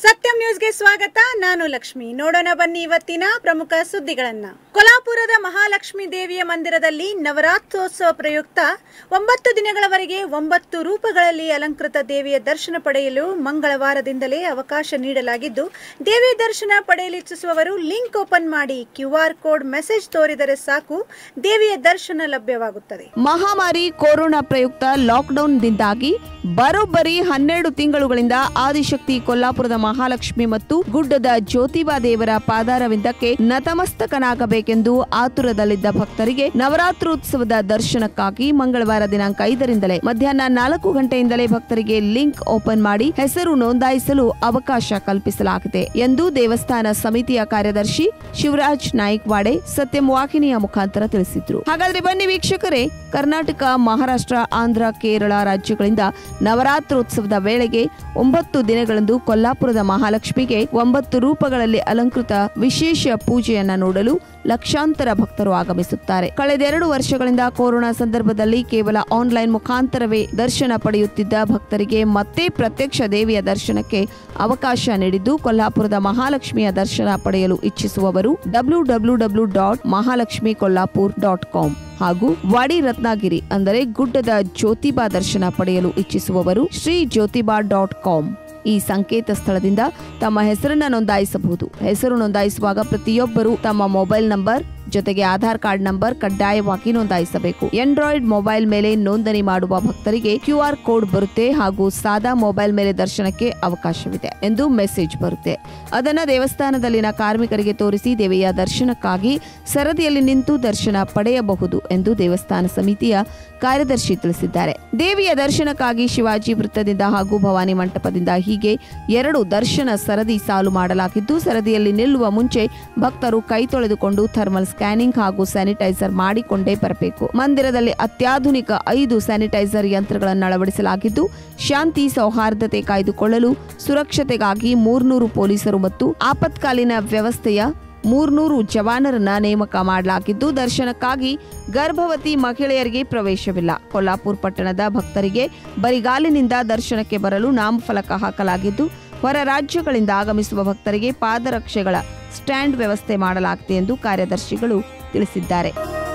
ಸತ್ಯಂ ನ್ಯೂಸ್ಗೆ ಸ್ವಾಗತ ನಾನು ಲಕ್ಷ್ಮಿ ನೋಡೋಣ ಬನ್ನಿ ಇವತ್ತಿನ ಪ್ರಮುಖ ಸುದ್ದಿಗಳನ್ನ ಕೊಲ್ಹಾಪುರದ ಮಹಾಲಕ್ಷ್ಮಿ ದೇವಿಯ ಮಂದಿರದಲ್ಲಿ ನವರಾತ್ರೋತ್ಸವ ಪ್ರಯುಕ್ತ ಒಂಬತ್ತು ದಿನಗಳವರೆಗೆ ಒಂಬತ್ತು ರೂಪಗಳಲ್ಲಿ ಅಲಂಕೃತ ದೇವಿಯ ದರ್ಶನ ಪಡೆಯಲು ಮಂಗಳವಾರದಿಂದಲೇ ಅವಕಾಶ ನೀಡಲಾಗಿದ್ದು ದೇವಿ ದರ್ಶನ ಪಡೆಯಲು ಇಚ್ಛಿಸುವವರು ಲಿಂಕ್ ಓಪನ್ ಮಾಡಿ ಕ್ಯೂ ಆರ್ ಕೋಡ್ ಮೆಸೇಜ್ ತೋರಿದರೆ ಸಾಕು ದೇವಿಯ ದರ್ಶನ ಲಭ್ಯವಾಗುತ್ತದೆ ಮಹಾಮಾರಿ ಕೊರೋನಾ ಪ್ರಯುಕ್ತ ಲಾಕ್ಡೌನ್ದಿಂದಾಗಿ ಬರೋಬ್ಬರಿ ಹನ್ನೆರಡು ತಿಂಗಳುಗಳಿಂದ ಆದಿಶಕ್ತಿ ಕೊಲ್ಲಾಪುರದ ಮಹಾಲಕ್ಷ್ಮಿ ಮತ್ತು ಗುಡ್ಡದ ಜ್ಯೋತಿಬಾ ದೇವರ ಪಾದಾರವಿಂದಕ್ಕೆ ನತಮಸ್ತಕನಾಗಬೇಕೆಂದು ಆತುರದಲ್ಲಿದ್ದ ಭಕ್ತರಿಗೆ ನವರಾತ್ರೋತ್ಸವದ ದರ್ಶನಕ್ಕಾಗಿ ಮಂಗಳವಾರ ದಿನಾಂಕ ಐದರಿಂದಲೇ ಮಧ್ಯಾಹ್ನ ನಾಲ್ಕು ಗಂಟೆಯಿಂದಲೇ ಭಕ್ತರಿಗೆ ಲಿಂಕ್ ಓಪನ್ ಮಾಡಿ ಹೆಸರು ನೋಂದಾಯಿಸಲು ಅವಕಾಶ ಕಲ್ಪಿಸಲಾಗಿದೆ ಎಂದು ದೇವಸ್ಥಾನ ಸಮಿತಿಯ ಕಾರ್ಯದರ್ಶಿ ಶಿವರಾಜ್ ನಾಯ್ಕ್ವಾಡೆ ಸತ್ಯಂ ವಾಹಿನಿಯ ಮುಖಾಂತರ ತಿಳಿಸಿದ್ರು ಹಾಗಾದ್ರೆ ಬನ್ನಿ ವೀಕ್ಷಕರೇ ಕರ್ನಾಟಕ ಮಹಾರಾಷ್ಟ್ರ ಆಂಧ್ರ ಕೇರಳ ರಾಜ್ಯಗಳಿಂದ ನವರಾತ್ರೋತ್ಸವದ ವೇಳೆಗೆ ಒಂಬತ್ತು ದಿನಗಳಂದು ಕೊಲ್ಲಾಪುರದ ಮಹಾಲಕ್ಷ್ಮಿಗೆ ಒಂಬತ್ತು ರೂಪಗಳಲ್ಲಿ ಅಲಂಕೃತ ವಿಶೇಷ ಪೂಜೆಯನ್ನ ನೋಡಲು ಲಕ್ಷಾಂತರ ಭಕ್ತರು ಆಗಮಿಸುತ್ತಾರೆ ಕಳೆದೆರಡು ವರ್ಷಗಳಿಂದ ಕೊರೋನಾ ಸಂದರ್ಭದಲ್ಲಿ ಕೇವಲ ಆನ್ಲೈನ್ ಮುಖಾಂತರವೇ ದರ್ಶನ ಪಡೆಯುತ್ತಿದ್ದ ಭಕ್ತರಿಗೆ ಮತ್ತೆ ಪ್ರತ್ಯಕ್ಷ ದೇವಿಯ ದರ್ಶನಕ್ಕೆ ಅವಕಾಶ ನೀಡಿದ್ದು ಕೊಲ್ಹಾಪುರದ ಮಹಾಲಕ್ಷ್ಮಿಯ ದರ್ಶನ ಪಡೆಯಲು ಇಚ್ಛಿಸುವವರು W W W dot Mahalakshmi Kolhapur dot com ಹಾಗೂ ವಾಡಿ ರತ್ನಾಗಿರಿ ಅಂದರೆ ಗುಡ್ಡದ ಜ್ಯೋತಿಬಾ ದರ್ಶನ ಪಡೆಯಲು ಇಚ್ಛಿಸುವವರು ಶ್ರೀ ಜ್ಯೋತಿಬಾ ಡಾಟ್ ಕಾಮ್ ಈ ಸಂಕೇತ ಸ್ಥಳದಿಂದ ತಮ್ಮ ಹೆಸರನ್ನ ನೋಂದಾಯಿಸಬಹುದು ಹೆಸರು ನೋಂದಾಯಿಸುವಾಗ ಪ್ರತಿಯೊಬ್ಬರು ತಮ್ಮ ಮೊಬೈಲ್ ನಂಬರ್ ಜೊತೆಗೆ ಆಧಾರ್ ಕಾರ್ಡ್ ನಂಬರ್ ಕಡ್ಡಾಯವಾಗಿ ನೋಂದಾಯಿಸಬೇಕು ಆಂಡ್ರಾಯ್ಡ್ ಮೊಬೈಲ್ ಮೇಲೆ ನೋಂದಣಿ ಮಾಡುವ ಭಕ್ತರಿಗೆ ಕ್ಯೂ ಆರ್ ಕೋಡ್ ಬರುತ್ತೆ ಹಾಗೂ ಸಾದಾ ಮೊಬೈಲ್ ಮೇಲೆ ದರ್ಶನಕ್ಕೆ ಅವಕಾಶವಿದೆ ಎಂದು ಮೆಸೇಜ್ ಬರುತ್ತೆ ಅದನ್ನ ದೇವಸ್ಥಾನದಲ್ಲಿನ ಕಾರ್ಮಿಕರಿಗೆ ತೋರಿಸಿ ದೇವಿಯ ದರ್ಶನಕ್ಕಾಗಿ ಸರದಿಯಲ್ಲಿ ನಿಂತು ದರ್ಶನ ಪಡೆಯಬಹುದು ಎಂದು ದೇವಸ್ಥಾನ ಸಮಿತಿಯ ಕಾರ್ಯದರ್ಶಿ ತಿಳಿಸಿದ್ದಾರೆ ದೇವಿಯ ದರ್ಶನಕ್ಕಾಗಿ ಶಿವಾಜಿ ವೃತ್ತದಿಂದ ಹಾಗೂ ಭವಾನಿ ಮಂಟಪದಿಂದ ಹೀಗೆ ಎರಡು ದರ್ಶನ ಸರದಿ ಸಾಲು ಮಾಡಲಾಗಿದ್ದು ಸರದಿಯಲ್ಲಿ ನಿಲ್ಲುವ ಮುಂಚೆ ಭಕ್ತರು ಕೈ ತೊಳೆದುಕೊಂಡು ಥರ್ಮಲ್ ಸ್ಕ್ಯಾನಿಂಗ್ ಹಾಗೂ ಸ್ಯಾನಿಟೈಸರ್ ಮಾಡಿಕೊಂಡೇ ಬರಬೇಕು ಮಂದಿರದಲ್ಲಿ ಅತ್ಯಾಧುನಿಕ ಐದು ಸ್ಯಾನಿಟೈಸರ್ ಯಂತ್ರಗಳನ್ನು ಅಳವಡಿಸಲಾಗಿದ್ದು ಶಾಂತಿ ಸೌಹಾರ್ದತೆ ಕಾಯ್ದುಕೊಳ್ಳಲು ಸುರಕ್ಷತೆಗಾಗಿ ಮೂರ್ನೂರು ಪೊಲೀಸರು ಮತ್ತು ಆಪತ್ಕಾಲೀನ ವ್ಯವಸ್ಥೆಯ ಮೂರ್ನೂರು ಜವಾನರನ್ನ ನೇಮಕ ಮಾಡಲಾಗಿದ್ದು ದರ್ಶನಕ್ಕಾಗಿ ಗರ್ಭವತಿ ಮಹಿಳೆಯರಿಗೆ ಪ್ರವೇಶವಿಲ್ಲ ಕೊಲ್ಲಾಪುರ ಪಟ್ಟಣದ ಭಕ್ತರಿಗೆ ಬರಿಗಾಲಿನಿಂದ ದರ್ಶನಕ್ಕೆ ಬರಲು ನಾಮಫಲಕ ಹಾಕಲಾಗಿದ್ದು ಹೊರ ರಾಜ್ಯಗಳಿಂದ ಆಗಮಿಸುವ ಭಕ್ತರಿಗೆ ಪಾದರಕ್ಷೆಗಳ ಸ್ಟ್ಯಾಂಡ್ ವ್ಯವಸ್ಥೆ ಮಾಡಲಾಗಿದೆ ಎಂದು ಕಾರ್ಯದರ್ಶಿಗಳು ತಿಳಿಸಿದ್ದಾರೆ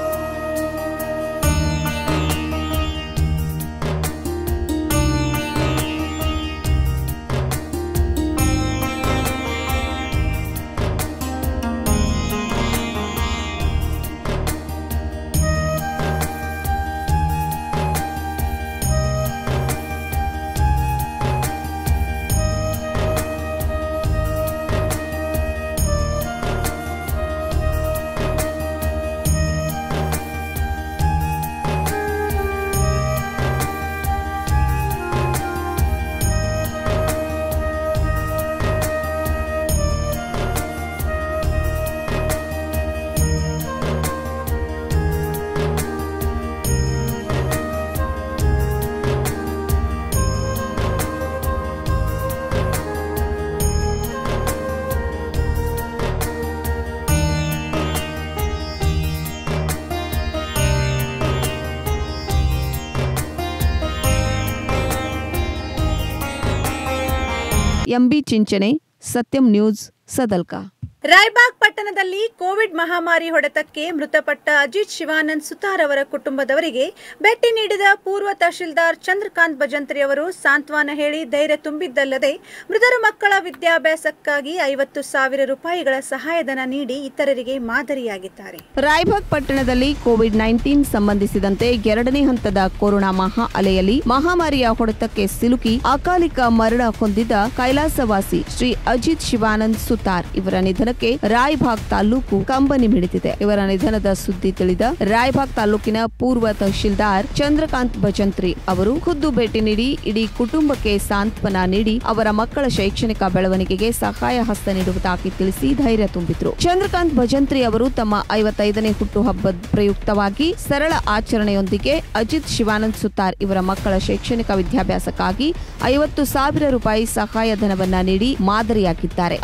ಎಂಬಿ ಚಿಂಚನೆ ಸತ್ಯಂ ನ್ಯೂಸ್ ಸದಲ್ಕಾ ರಾಯಬಾಗ್ ಪಟ್ಟಣದಲ್ಲಿ ಕೋವಿಡ್ ಮಹಾಮಾರಿ ಹೊಡೆತಕ್ಕೆ ಮೃತಪಟ್ಟ ಅಜಿತ್ ಶಿವಾನಂದ್ ಸುತಾರ್ ಅವರ ಕುಟುಂಬದವರಿಗೆ ಭೇಟಿ ನೀಡಿದ ಪೂರ್ವ ತಹಶೀಲ್ದಾರ್ ಚಂದ್ರಕಾಂತ್ ಭಜಂತ್ರಿ ಅವರು ಸಾಂತ್ವನ ಹೇಳಿ ಧೈರ್ಯ ತುಂಬಿದ್ದಲ್ಲದೆ ಮೃತರ ಮಕ್ಕಳ ವಿದ್ಯಾಭ್ಯಾಸಕ್ಕಾಗಿ ಐವತ್ತು ಸಾವಿರ ರೂಪಾಯಿಗಳ ಸಹಾಯಧನ ನೀಡಿ ಇತರರಿಗೆ ಮಾದರಿಯಾಗಿದ್ದಾರೆ ರಾಯಬಾಗ್ ಪಟ್ಟಣದಲ್ಲಿ ಕೋವಿಡ್ ನೈನ್ಟೀನ್ ಸಂಬಂಧಿಸಿದಂತೆ ಎರಡನೇ ಹಂತದ ಕೊರೋನಾ ಮಹಾ ಅಲೆಯಲ್ಲಿ ಮಹಾಮಾರಿಯ ಹೊಡೆತಕ್ಕೆ ಸಿಲುಕಿ ಅಕಾಲಿಕ ಮರಣ ಹೊಂದಿದ್ದ ಕೈಲಾಸವಾಸಿ ಶ್ರೀ ಅಜಿತ್ ಶಿವಾನಂದ್ ಸುತಾರ್ ಇವರ ನಿಧನಕ್ಕೆ ರಾಯಬಾಗ್ ತಾಲೂಕು ಕಂಬನಿ ಮಿಡಿದಿದೆ ಇವರ ನಿಧನದ ಸುದ್ದಿ ತಿಳಿದ ರಾಯಬಾಗ್ ತಾಲೂಕಿನ ಪೂರ್ವ ತಹಶೀಲ್ದಾರ್ ಚಂದ್ರಕಾಂತ್ ಭಜಂತ್ರಿ ಅವರು ಖುದ್ದು ಭೇಟಿ ನೀಡಿ ಇಡೀ ಕುಟುಂಬಕ್ಕೆ ಸಾಂತ್ವನ ನೀಡಿ ಅವರ ಮಕ್ಕಳ ಶೈಕ್ಷಣಿಕ ಬೆಳವಣಿಗೆಗೆ ಸಹಾಯ ಹಸ್ತ ನೀಡುವುದಾಗಿ ತಿಳಿಸಿ ಧೈರ್ಯ ತುಂಬಿದ್ರು ಚಂದ್ರಕಾಂತ್ ಭಜಂತ್ರಿ ಅವರು ತಮ್ಮ ಐವತ್ತೈದನೇ ಹುಟ್ಟುಹಬ್ಬದ ಪ್ರಯುಕ್ತವಾಗಿ ಸರಳ ಆಚರಣೆಯೊಂದಿಗೆ ಅಜಿತ್ ಶಿವಾನಂದ್ ಸುತಾರ್ ಇವರ ಮಕ್ಕಳ ಶೈಕ್ಷಣಿಕ ವಿದ್ಯಾಭ್ಯಾಸಕ್ಕಾಗಿ ಐವತ್ತು ಸಾವಿರ ರೂಪಾಯಿ ಸಹಾಯಧನವನ್ನ ನೀಡಿ ಮಾದರಿಯಾಗಿದ್ದಾರೆ ಅಜಿತ್ ಶಿವ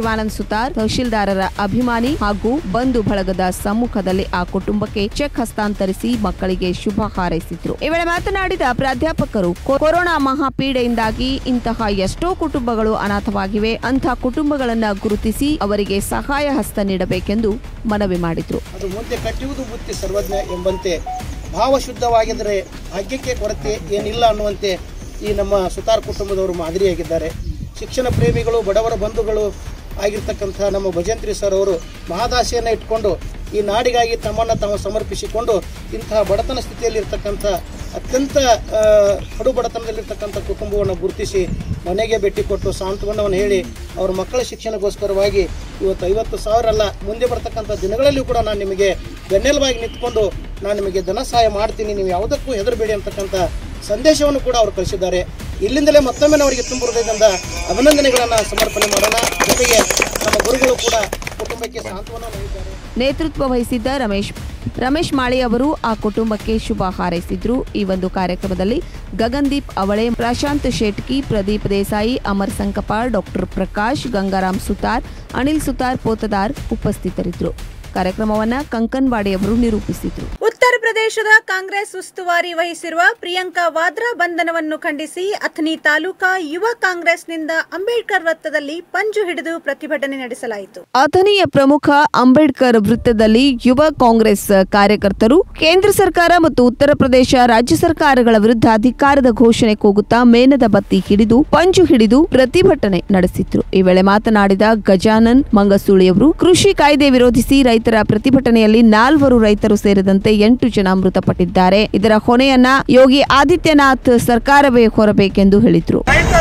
ಶಿವಾನಂದ್ ಸುತಾರ್ ತಹಶೀಲ್ದಾರರ ಅಭಿಮಾನಿ ಹಾಗೂ ಬಂಧು ಬಳಗದ ಸಮ್ಮುಖದಲ್ಲಿ ಆ ಕುಟುಂಬಕ್ಕೆ ಚೆಕ್ ಹಸ್ತಾಂತರಿಸಿ ಮಕ್ಕಳಿಗೆ ಶುಭ ಹಾರೈಸಿದ್ರು ಈ ವೇಳೆ ಮಾತನಾಡಿದ ಪ್ರಾಧ್ಯಾಪಕರು ಕೊ- ಕೊರೋನಾ ಮಹಾಪೀಡೆಯಿಂದಾಗಿ ಇಂತಹ ಎಷ್ಟೋ ಕುಟುಂಬಗಳು ಅನಾಥವಾಗಿವೆ ಅಂಥ ಕುಟುಂಬಗಳನ್ನ ಗುರುತಿಸಿ ಅವರಿಗೆ ಸಹಾಯ ಹಸ್ತ ನೀಡಬೇಕೆಂದು ಮನವಿ ಮಾಡಿದ್ರು ಅದು ಮುಂದೆ ಕಟ್ಟುವುದು ಬುತ್ತಿ ಸರ್ವಜ್ಞ ಎಂಬಂತೆ ಭಾವಶುದ್ಧವಾಗಿದ್ದರೆ ಭಾಗ್ಯಕ್ಕೆ ಕೊರತೆ ಏನಿಲ್ಲ ಅನ್ನುವಂತೆ ಈ ನಮ್ಮ ಸುತಾರ್ ಕುಟುಂಬದವರು ಮಾದರಿಯಾಗಿದ್ದಾರೆ ಶಿಕ್ಷಣ ಪ್ರೇಮಿಗಳು ಬಡವರ ಬಂಧುಗಳು ಆಗಿರ್ತಕ್ಕಂಥ ನಮ್ಮ ಭಜಂತ್ರಿ ಸರ್ ಅವರು ಮಹಾದಾಸೆಯನ್ನು ಇಟ್ಕೊಂಡು ಈ ನಾಡಿಗಾಗಿ ತಮ್ಮನ್ನು ತಾವು ಸಮರ್ಪಿಸಿಕೊಂಡು ಇಂತಹ ಬಡತನ ಸ್ಥಿತಿಯಲ್ಲಿರ್ತಕ್ಕಂಥ ಅತ್ಯಂತ ಆ, ಕಡು ಬಡತನದಲ್ಲಿರ್ತಕ್ಕಂಥ ಕುಟುಂಬವನ್ನು ಗುರುತಿಸಿ ಮನೆಗೆ ಭೇಟಿ ಕೊಟ್ಟು ಸಾಂತ್ವನವನ್ನು ಹೇಳಿ ಅವ್ರ ಮಕ್ಕಳ ಶಿಕ್ಷಣಕ್ಕೋಸ್ಕರವಾಗಿ ಇವತ್ತು ಐವತ್ತು ಸಾವಿರ ಅಲ್ಲ ಮುಂದೆ ಬರ್ತಕ್ಕಂಥ ದಿನಗಳಲ್ಲಿಯೂ ಕೂಡ ನಾನು ನಿಮಗೆ ಬೆನ್ನೆಲುಬಾಗಿ ನಿಂತ್ಕೊಂಡು ನಾನು ನಿಮಗೆ ಧನ ಸಹಾಯ ಮಾಡ್ತೀನಿ ನೀವು ಯಾವುದಕ್ಕೂ ಹೆದರಬೇಡಿ ಅಂತಕ್ಕಂಥ ಸಂದೇಶವನ್ನು ಕೂಡ ಅವರು ಕಳಿಸಿದ್ದಾರೆ ಇಲ್ಲಿಂದಲೇ ಮತ್ತೊಮ್ಮೆ ನಾವು ಅವರಿಗೆ ತುಂಬ ಹೃದಯದಿಂದ ಅಭಿನಂದನೆಗಳನ್ನು ಸಮರ್ಪಣೆ ಮಾಡೋಣ ಜೊತೆಗೆ ನಮ್ಮ ಗುರುಗಳು ಕೂಡ ಕುಟುಂಬಕ್ಕೆ ಸಾಂತ್ವನ ನೀಡಿದ್ದಾರೆ ನೇತೃತ್ವ ವಹಿಸಿದ್ದ ರಮೇಶ್ ರಮೇಶ್ ಮಾಳಿ ಅವರು ಆ ಕುಟುಂಬಕ್ಕೆ ಶುಭ ಹಾರೈಸಿದ್ರು ಈ ಒಂದು ಕಾರ್ಯಕ್ರಮದಲ್ಲಿ ಗಗನ್ದೀಪ್ ಅವಳೆ ಪ್ರಶಾಂತ್ ಶೆಟ್ಕಿ ಪ್ರದೀಪ್ ದೇಸಾಯಿ ಅಮರ್ ಸಂಕಪಾಳ್ ಡಾಕ್ಟರ್ ಪ್ರಕಾಶ್ ಗಂಗಾರಾಮ್ ಸುತಾರ್ ಅನಿಲ್ ಸುತಾರ್ ಪೋತದಾರ್ ಉಪಸ್ಥಿತರಿದ್ದರು ಕಾರ್ಯಕ್ರಮವನ್ನ ಕಂಕನ್ವಾಡಿ ಅವರು ನಿರೂಪಿಸಿದ್ರು ಉತ್ತರ ಪ್ರದೇಶದ ಕಾಂಗ್ರೆಸ್ ಉಸ್ತುವಾರಿ ವಹಿಸಿರುವ ಪ್ರಿಯಾಂಕಾ ವಾದ್ರಾ ಬಂಧನವನ್ನು ಖಂಡಿಸಿ ಅಥಣಿ ತಾಲೂಕಾ ಯುವ ಕಾಂಗ್ರೆಸ್ನಿಂದ ಅಂಬೇಡ್ಕರ್ ವೃತ್ತದಲ್ಲಿ ಪಂಜು ಹಿಡಿದು ಪ್ರತಿಭಟನೆ ನಡೆಸಲಾಯಿತು ಅಥಣಿಯ ಪ್ರಮುಖ ಅಂಬೇಡ್ಕರ್ ವೃತ್ತದಲ್ಲಿ ಯುವ ಕಾಂಗ್ರೆಸ್ ಕಾರ್ಯಕರ್ತರು ಕೇಂದ್ರ ಸರ್ಕಾರ ಮತ್ತು ಉತ್ತರ ಪ್ರದೇಶ ರಾಜ್ಯ ಸರ್ಕಾರಗಳ ವಿರುದ್ಧ ಅಧಿಕಾರದ ಘೋಷಣೆ ಕೂಗುತ್ತಾ ಮೇನದ ಬತ್ತಿ ಹಿಡಿದು ಪಂಜು ಹಿಡಿದು ಪ್ರತಿಭಟನೆ ನಡೆಸಿದ್ರು ಈ ವೇಳೆ ಮಾತನಾಡಿದ ಗಜಾನನ್ ಮಂಗಸೂಳಿಯವರು ಕೃಷಿ ಕಾಯ್ದೆ ವಿರೋಧಿಸಿ ರೈತರ ಪ್ರತಿಭಟನೆಯಲ್ಲಿ ನಾಲ್ವರು ರೈತರು ಸೇರಿದಂತೆ ಎಂಟು ಜನ ಮೃತಪಟ್ಟಿದ್ದಾರೆ ಇದರ ಹೊಣೆಯನ್ನ ಯೋಗಿ ಆದಿತ್ಯನಾಥ್ ಸರ್ಕಾರವೇ ಹೊರಬೇಕೆಂದು ಹೇಳಿದ್ರು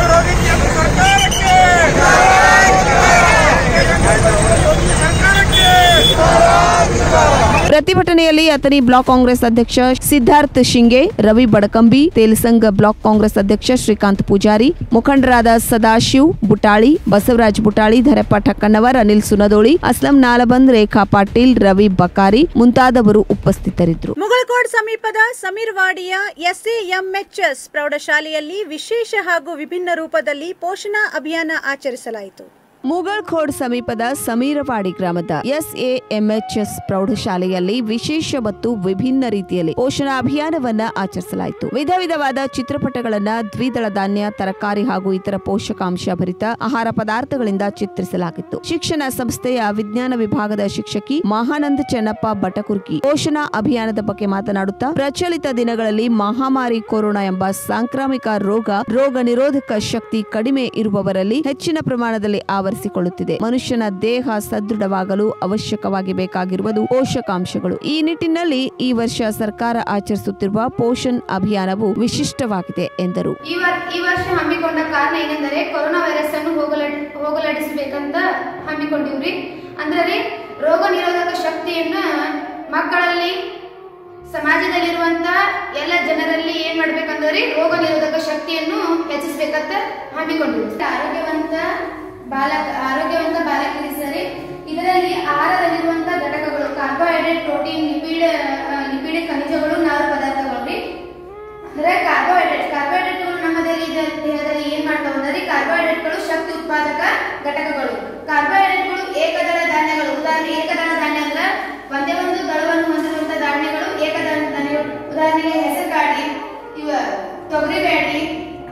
ಪ್ರತಿಭಟನೆಯಲ್ಲಿ ಅಥಣಿ ಬ್ಲಾಕ್ ಕಾಂಗ್ರೆಸ್ ಅಧ್ಯಕ್ಷ ಸಿದ್ಧಾರ್ಥ್ ಶಿಂಗೆ ರವಿ ಬಡಕಂಬಿ ತೇಲಸಂಗ ಬ್ಲಾಕ್ ಕಾಂಗ್ರೆಸ್ ಅಧ್ಯಕ್ಷ ಶ್ರೀಕಾಂತ್ ಪೂಜಾರಿ ಮುಖಂಡರಾದ ಸದಾಶಿವ್ ಬುಟಾಳಿ ಬಸವರಾಜ್ ಬುಟಾಳಿ ಧರೆಪ್ಪ ಠಕ್ಕಣ್ಣವರ್ ಅನಿಲ್ ಸುನದೋಳಿ ಅಸ್ಲಂ ನಾಲಬಂದ್ ರೇಖಾ ಪಾಟೀಲ್ ರವಿ ಬಕಾರಿ ಮುಂತಾದವರು ಉಪಸ್ಥಿತರಿದ್ದರು ಮುಗಳಕೋಡ್ ಸಮೀಪದ ಸಮೀರ್ವಾಡಿಯ ಎಸ್ಎಎಂಎಚ್ಎಸ್ ಪ್ರೌಢಶಾಲೆಯಲ್ಲಿ ವಿಶೇಷ ಹಾಗೂ ವಿಭಿನ್ನ ರೂಪದಲ್ಲಿ ಪೋಷಣಾ ಅಭಿಯಾನ ಆಚರಿಸಲಾಯಿತು ಮುಗಳ್ಖೋಡ್ ಸಮೀಪದ ಸಮೀರವಾಡಿ ಗ್ರಾಮದ ಎಸ್ಎಎಂಎಚ್ಎಸ್ ಪ್ರೌಢಶಾಲೆಯಲ್ಲಿ ವಿಶೇಷ ಮತ್ತು ವಿಭಿನ್ನ ರೀತಿಯಲ್ಲಿ ಪೋಷಣಾ ಅಭಿಯಾನವನ್ನ ಆಚರಿಸಲಾಯಿತು ವಿಧ ವಿಧವಾದ ಚಿತ್ರಪಟಗಳನ್ನ ದ್ವಿದಳ ಧಾನ್ಯ ತರಕಾರಿ ಹಾಗೂ ಇತರ ಪೋಷಕಾಂಶ ಭರಿತ ಆಹಾರ ಪದಾರ್ಥಗಳಿಂದ ಚಿತ್ರಿಸಲಾಗಿತ್ತು ಶಿಕ್ಷಣ ಸಂಸ್ಥೆಯ ವಿಜ್ಞಾನ ವಿಭಾಗದ ಶಿಕ್ಷಕಿ ಮಹಾನಂದ ಚೆನ್ನಪ್ಪ ಬಟಕುರ್ಕಿ ಪೋಷಣಾ ಅಭಿಯಾನದ ಬಗ್ಗೆ ಮಾತನಾಡುತ್ತಾ ಪ್ರಚಲಿತ ದಿನಗಳಲ್ಲಿ ಮಹಾಮಾರಿ ಕೊರೋನಾ ಎಂಬ ಸಾಂಕ್ರಾಮಿಕ ರೋಗ ರೋಗ ನಿರೋಧಕ ಶಕ್ತಿ ಕಡಿಮೆ ಇರುವವರಲ್ಲಿ ಹೆಚ್ಚಿನ ಪ್ರಮಾಣದಲ್ಲಿ ಆವರಿಸಿಕೊಳ್ಳುತ್ತಿದೆ ಮನುಷ್ಯನ ದೇಹ ಸದೃಢವಾಗಲು ಅವಶ್ಯಕವಾಗಿ ಬೇಕಾಗಿರುವುದು ಪೋಷಕಾಂಶಗಳು ಈ ನಿಟ್ಟಿನಲ್ಲಿ ಈ ವರ್ಷ ಸರ್ಕಾರ ಆಚರಿಸುತ್ತಿರುವ ಪೋಷಣ್ ಅಭಿಯಾನವು ವಿಶಿಷ್ಟವಾಗಿದೆ ಎಂದರು ಈ ವರ್ ಈ ವರ್ಷ ಹಮ್ಮಿಕೊಂಡ ಕಾರಣ ಏನೆಂದರೆ ಕೊರೋನಾ ವೈರಸ್ ಅನ್ನು ಹೋಗಲಾಡಿ ಹೋಗಲಾಡಿಸಬೇಕಂತ ಹಮ್ಮಿಕೊಂಡಿವ್ರಿ ಅಂದ್ರೆ ರೋಗ ನಿರೋಧಕ ಶಕ್ತಿಯನ್ನ ಮಕ್ಕಳಲ್ಲಿ ಸಮಾಜದಲ್ಲಿರುವಂತ ಎಲ್ಲ ಜನರಲ್ಲಿ ಏನ್ ಮಾಡ್ಬೇಕಂದ್ರೆ ರೋಗ ನಿರೋಧಕ ಶಕ್ತಿಯನ್ನು ಹೆಚ್ಚಿಸಬೇಕಂತ ಹಮ್ಮಿಕೊಂಡಿವ್ರಿ ಆರೋಗ್ಯವಂತ ಬಾಲಕ ಆರೋಗ್ಯವಂತ ಬಾಲಕರಿಗೆ ಸರಿ ಇದರಲ್ಲಿ ಆಹಾರದಲ್ಲಿರುವಂತ ಘಟಕಗಳು ಕಾರ್ಬೋಹೈಡ್ರೇಟ್ ಪ್ರೋಟೀನ್ ಲಿಪಿಡ್ ಲಿಪಿಡ್ ಖನಿಜಗಳು ನಾರು ಪದಾರ್ಥಗಳು ರೀ ಅಂದ್ರೆ ಕಾರ್ಬೋಹೈಡ್ರೇಟ್ ಕಾರ್ಬೋಹೈಡ್ರೇಟ್ಗಳು ನಮ್ಮ ದೇಹದಲ್ಲಿ ದೇಹದಲ್ಲಿ ಏನ್ ಮಾಡ್ತಾವ ಅಂದ್ರೆ ಕಾರ್ಬೋಹೈಡ್ರೇಟ್ಗಳು ಶಕ್ತಿ ಉತ್ಪಾದಕ ಘಟಕಗಳು ಕಾರ್ಬೋಹೈಡ್ರೇಟ್ಗಳು ಏಕದಳ ಧಾನ್ಯಗಳು ಉದಾಹರಣೆ ಏಕದಳ ಧಾನ್ಯ ಅಂದ್ರೆ ಒಂದೇ ಒಂದು ದಳವನ್ನು ಹೊಂದಿರುವಂತ ಧಾನ್ಯಗಳು ಏಕದಳ ಧಾನ್ಯಗಳು ಉದಾಹರಣೆಗೆ ಹೆಸರುಕಾಳಿ ಇವ ತೊಗರಿಬೇಳೆ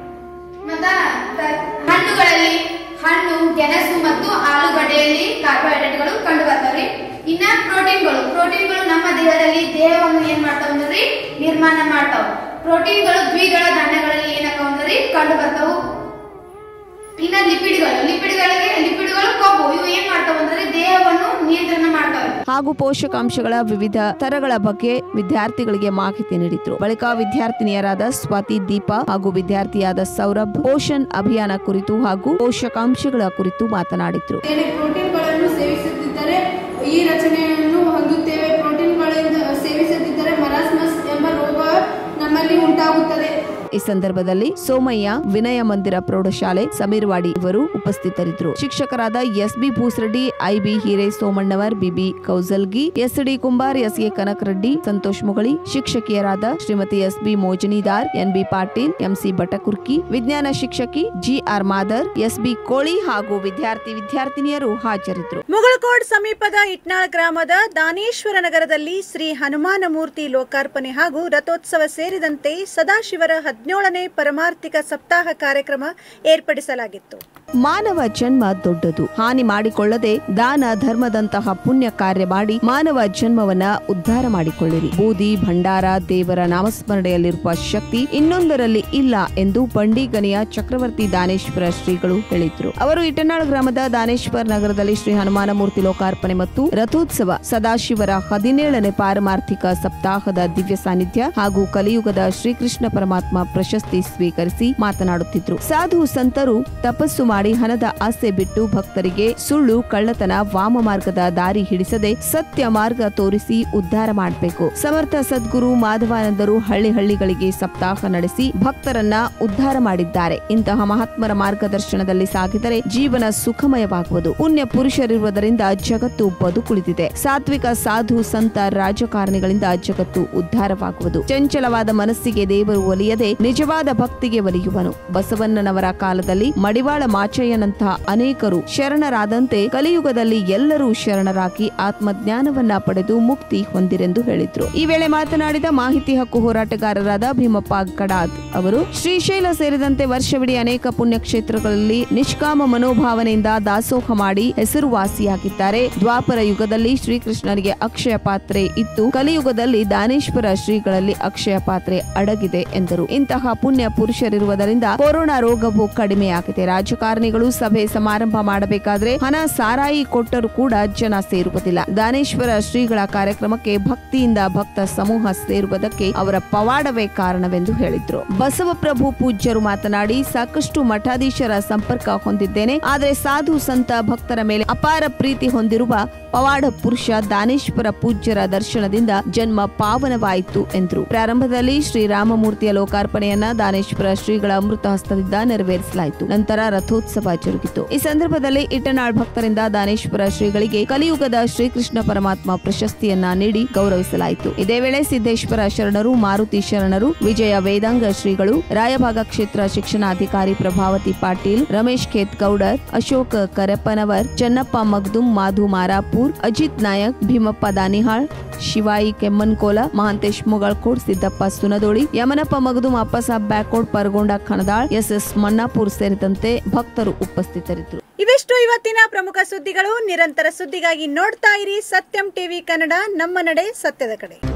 ಮತ್ತ ತ- ಹಣ್ಣುಗಳಲ್ಲಿ ಹಣ್ಣು ಗೆಣಸು ಮತ್ತು ಆಲೂಗಡ್ಡೆಯಲ್ಲಿ ಕಾರ್ಬೋಹೈಡ್ರೇಟ್ಗಳು ಕಂಡು ಬರ್ತಾವ್ರಿ ಇನ್ನ ಪ್ರೋಟೀನ್ಗಳು ಪ್ರೋಟೀನ್ಗಳು ನಮ್ಮ ದೇಹದಲ್ಲಿ ದೇಹವನ್ನು ಏನ್ ಮಾಡ್ತಾವ ಅಂದ್ರಿ ನಿರ್ಮಾಣ ಮಾಡ್ತಾವ ಪ್ರೋಟೀನ್ಗಳು ದ್ವಿದಳ ಧಾನ್ಯಗಳಲ್ಲಿ ಏನಕ್ಕ ಅಂದ್ರಿ ಕಂಡು ಬರ್ತಾವು ಇನ್ನ ಲಿಪಿಡ್ಗಳು ಲಿಪಿಡ್ಗಳಿಗೆ ಲಿಪಿಡ್ಗಳು ಕೊಬ್ಬು ಇವು ಏನ್ ಮಾಡ್ತಾವ ಅಂದ್ರೆ ದೇಹವನ್ನು ನಿಯಂತ್ರಣ ಮಾಡ್ತಾವೆ ಹಾಗೂ ಪೋಷಕಾಂಶಗಳ ವಿವಿಧ ತರಗಳ ಬಗ್ಗೆ ವಿದ್ಯಾರ್ಥಿಗಳಿಗೆ ಮಾಹಿತಿ ನೀಡಿದ್ರು ಬಳಿಕ ವಿದ್ಯಾರ್ಥಿನಿಯರಾದ ಸ್ವಾತಿ ದೀಪ ಹಾಗೂ ವಿದ್ಯಾರ್ಥಿಯಾದ ಸೌರಭ್ ಪೋಷಣ್ ಅಭಿಯಾನ ಕುರಿತು ಹಾಗೂ ಪೋಷಕಾಂಶಗಳ ಕುರಿತು ಮಾತನಾಡಿದ್ರು ಬೇರೆ ಪ್ರೋಟೀನ್ಗಳನ್ನು ಸೇವಿಸುತ್ತಿದ್ದರೆ ಈ ರಚನೆಯನ್ನು ಹೊಂದುತ್ತೇವೆ ಪ್ರೋಟೀನ್ಗಳಿಂದ ಸೇವಿಸದಿದ್ದರೆ ಮರಾಸ್ಮಸ್ ಎಂಬ ರೋಗ ನಮ್ಮಲ್ಲಿ ಉಂಟಾಗುತ್ತದೆ ಈ ಸಂದರ್ಭದಲ್ಲಿ ಸೋಮಯ್ಯ ವಿನಯ ಮಂದಿರ ಪ್ರೌಢಶಾಲೆ ಸಮೀರ್ವಾಡಿ ಇವರು ಉಪಸ್ಥಿತರಿದ್ದರು ಶಿಕ್ಷಕರಾದ S B Bhusareddy I B Hire Somannavar B B Kousalgi S D Kumbar S A Kanakareddy Santosh Mugali ಶಿಕ್ಷಕಿಯರಾದ Shrimati S B Mojanidar N B Patil M C Batakurki ವಿಜ್ಞಾನ ಶಿಕ್ಷಕಿ G R Madar S B Koli ಹಾಗೂ ವಿದ್ಯಾರ್ಥಿ ವಿದ್ಯಾರ್ಥಿನಿಯರು ಹಾಜರಿದ್ದರು ಮುಗಳಕೋಡ್ ಸಮೀಪದ ಇಟ್ನಾಳ್ ಗ್ರಾಮದ ದಾನೇಶ್ವರ ನಗರದಲ್ಲಿ ಶ್ರೀ ಹನುಮಾನ ಮೂರ್ತಿ ಲೋಕಾರ್ಪಣೆ ಹಾಗೂ ರಥೋತ್ಸವ ಸೇರಿದಂತೆ ಸದಾಶಿವರ ಹದಿನೇಳನೇ ಪರಮಾರ್ಥಿಕ ಸಪ್ತಾಹ ಕಾರ್ಯಕ್ರಮ ಏರ್ಪಡಿಸಲಾಗಿತ್ತು ಮಾನವ ಜನ್ಮ ದೊಡ್ಡದು ಹಾನಿ ಮಾಡಿಕೊಳ್ಳದೆ ದಾನ ಧರ್ಮದಂತಹ ಪುಣ್ಯ ಕಾರ್ಯ ಮಾಡಿ ಮಾನವ ಜನ್ಮವನ್ನ ಉದ್ಧಾರ ಮಾಡಿಕೊಳ್ಳಿರಿ ಬೂದಿ ಭಂಡಾರ ದೇವರ ನಾಮಸ್ಮರಣೆಯಲ್ಲಿರುವ ಶಕ್ತಿ ಇನ್ನೊಂದರಲ್ಲಿ ಇಲ್ಲ ಎಂದು ಬಂಡಿಗನಿಯ ಚಕ್ರವರ್ತಿ ದಾನೇಶ್ವರ ಶ್ರೀಗಳು ಹೇಳಿದ್ರು ಅವರು ಇಟನಾಳ್ ಗ್ರಾಮದ ದಾನೇಶ್ವರ ನಗರದಲ್ಲಿ ಶ್ರೀ ಹನುಮಾನ ಮೂರ್ತಿ ಲೋಕಾರ್ಪಣೆ ಮತ್ತು ರಥೋತ್ಸವ ಸದಾಶಿವರ ಹದಿನೇಳನೇ ಪಾರಮಾರ್ಥಿಕ ಸಪ್ತಾಹದ ದಿವ್ಯ ಸಾನ್ನಿಧ್ಯ ಹಾಗೂ ಕಲಿಯುಗದ ಶ್ರೀಕೃಷ್ಣ ಪರಮಾತ್ಮ ಪ್ರಶಸ್ತಿ ಸ್ವೀಕರಿಸಿ ಮಾತನಾಡುತ್ತಿದ್ರು ಸಾಧು ಸಂತರು ತಪಸ್ಸು ಮಾಡಿ ಹಣದ ಆಸೆ ಬಿಟ್ಟು ಭಕ್ತರಿಗೆ ಸುಳ್ಳು ಕಳ್ಳತನ ವಾಮ ಮಾರ್ಗದ ದಾರಿ ಹಿಡಿಸದೆ ಸತ್ಯ ಮಾರ್ಗ ತೋರಿಸಿ ಉದ್ಧಾರ ಮಾಡಬೇಕು ಸಮರ್ಥ ಸದ್ಗುರು ಮಾಧವಾನಂದರು ಹಳ್ಳಿ ಹಳ್ಳಿಗಳಿಗೆ ಸಪ್ತಾಹ ನಡೆಸಿ ಭಕ್ತರನ್ನ ಉದ್ಧಾರ ಮಾಡಿದ್ದಾರೆ ಇಂತಹ ಮಹಾತ್ಮರ ಮಾರ್ಗದರ್ಶನದಲ್ಲಿ ಸಾಗಿದರೆ ಜೀವನ ಸುಖಮಯವಾಗುವುದು ಪುಣ್ಯ ಪುರುಷರಿರುವುದರಿಂದ ಜಗತ್ತು ಬದುಕುಳಿದಿದೆ ಸಾತ್ವಿಕ ಸಾಧು ಸಂತ ರಾಜಕಾರಣಿಗಳಿಂದ ಜಗತ್ತು ಉದ್ಧಾರವಾಗುವುದು ಚಂಚಲವಾದ ಮನಸ್ಸಿಗೆ ದೇವರು ಒಲಿಯದೆ ನಿಜವಾದ ಭಕ್ತಿಗೆ ಒಲಿಯುವನು ಬಸವಣ್ಣನವರ ಕಾಲದಲ್ಲಿ ಮಡಿವಾಳ ಮಾಚಯ್ಯನಂತಹ ಅನೇಕರು ಶರಣರಾದಂತೆ ಕಲಿಯುಗದಲ್ಲಿ ಎಲ್ಲರೂ ಶರಣರಾಗಿ ಆತ್ಮಜ್ಞಾನವನ್ನ ಪಡೆದು ಮುಕ್ತಿ ಹೊಂದಿರೆಂದು ಹೇಳಿದ್ರು ಈ ವೇಳೆ ಮಾತನಾಡಿದ ಮಾಹಿತಿ ಹಕ್ಕು ಹೋರಾಟಗಾರರಾದ ಭೀಮಪ್ಪ ಗಡಾದ್ ಅವರು ಶ್ರೀಶೈಲ ಸೇರಿದಂತೆ ವರ್ಷವಿಡೀ ಅನೇಕ ಪುಣ್ಯಕ್ಷೇತ್ರಗಳಲ್ಲಿ ನಿಷ್ಕಾಮ ಮನೋಭಾವನೆಯಿಂದ ದಾಸೋಹ ಮಾಡಿ ಹೆಸರುವಾಸಿಯಾಗಿದ್ದಾರೆ ದ್ವಾಪರ ಯುಗದಲ್ಲಿ ಶ್ರೀಕೃಷ್ಣನಿಗೆ ಅಕ್ಷಯ ಪಾತ್ರೆ ಇತ್ತು ಕಲಿಯುಗದಲ್ಲಿ ದಾನೇಶ್ವರ ಶ್ರೀಗಳಲ್ಲಿ ಅಕ್ಷಯ ಪಾತ್ರೆ ಅಡಗಿದೆ ಎಂದರು ಇಂತಹ ಪುಣ್ಯ ಪುರುಷರಿರುವುದರಿಂದ ಕೊರೋನಾ ರೋಗವು ಕಡಿಮೆಯಾಗಿದೆ ರಾಜಕಾರಣಿಗಳು ಸಭೆ ಸಮಾರಂಭ ಮಾಡಬೇಕಾದ್ರೆ ಹಣ ಸಾರಾಯಿ ಕೊಟ್ಟರೂ ಕೂಡ ಜನ ಸೇರುವುದಿಲ್ಲ ದಾನೇಶ್ವರ ಶ್ರೀಗಳ ಕಾರ್ಯಕ್ರಮಕ್ಕೆ ಭಕ್ತಿಯಿಂದ ಭಕ್ತ ಸಮೂಹ ಸೇರುವುದಕ್ಕೆ ಅವರ ಪವಾಡವೇ ಕಾರಣವೆಂದು ಹೇಳಿದ್ರು ಬಸವಪ್ರಭು ಪೂಜ್ಯರು ಮಾತನಾಡಿ ಸಾಕಷ್ಟು ಮಠಾಧೀಶರ ಸಂಪರ್ಕ ಹೊಂದಿದ್ದೇನೆ ಆದರೆ ಸಾಧು ಸಂತ ಭಕ್ತರ ಮೇಲೆ ಅಪಾರ ಪ್ರೀತಿ ಹೊಂದಿರುವ ಪವಾಡ ಪುರುಷ ದಾನೇಶ್ವರ ಪೂಜ್ಯರ ದರ್ಶನದಿಂದ ಜನ್ಮ ಪಾವನವಾಯಿತು ಎಂದರು ಪ್ರಾರಂಭದಲ್ಲಿ ಶ್ರೀರಾಮಮೂರ್ತಿಯ ಲೋಕಾರ್ಪಣೆಯನ್ನ ದಾನೇಶ್ವರ ಶ್ರೀಗಳ ಅಮೃತ ಹಸ್ತದಿಂದ ನೆರವೇರಿಸಲಾಯಿತು ನಂತರ ರಥೋತ್ಸವ ಜರುಗಿತು ಈ ಸಂದರ್ಭದಲ್ಲಿ ಇಟನಾಳ್ ಭಕ್ತರಿಂದ ದಾನೇಶ್ವರ ಶ್ರೀಗಳಿಗೆ ಕಲಿಯುಗದ ಶ್ರೀಕೃಷ್ಣ ಪರಮಾತ್ಮ ಪ್ರಶಸ್ತಿಯನ್ನ ನೀಡಿ ಗೌರವಿಸಲಾಯಿತು ಇದೇ ವೇಳೆ ಸಿದ್ದೇಶ್ವರ ಶರಣರು ಮಾರುತಿ ಶರಣರು ವಿಜಯ ವೇದಾಂಗ ಶ್ರೀಗಳು ರಾಯಭಾಗ ಕ್ಷೇತ್ರ ಶಿಕ್ಷಣಾಧಿಕಾರಿ ಪ್ರಭಾವತಿ ಪಾಟೀಲ್ ರಮೇಶ್ ಖೇತ್ಗೌಡರ್ ಅಶೋಕ್ ಕರೆಪ್ಪನವರ್ ಚನ್ನಪ್ಪ ಮಗ್ದುಂ ಮಾಧು ಮಾರಾಪುರ್ ಅಜಿತ್ ನಾಯಕ್ ಭೀಮಪ್ಪ ದಾನಿಹಾಳ್ ಶಿವಾಯಿ ಕೆಮ್ಮನ್ಕೋಲ ಮಹಾಂತೇಶ್ ಮುಗಳಕೋಡ್ ಸಿದ್ದಪ್ಪ ಸುನದೋಳಿ ಯಮನಪ್ಪ ಮಗದುಂ ಅಪ್ಪಸಾಬ್ ಬ್ಯಾಕೋಡ್ ಪರಗೊಂಡ ಖಣದಾಳ್ ಎಸ್ ಎಸ್ ಮನ್ನಾಪುರ್ ಸೇರಿದಂತೆ ಭಕ್ತರು ಉಪಸ್ಥಿತರಿದ್ದರು ಇವೆಷ್ಟು ಇವತ್ತಿನ ಪ್ರಮುಖ ಸುದ್ದಿಗಳು ನಿರಂತರ ಸುದ್ದಿಗಾಗಿ ನೋಡ್ತಾ ಇರಿ ಸತ್ಯಂ ಟಿವಿ ಕನ್ನಡ ನಮ್ಮ ನಡೆ ಸತ್ಯದ ಕಡೆ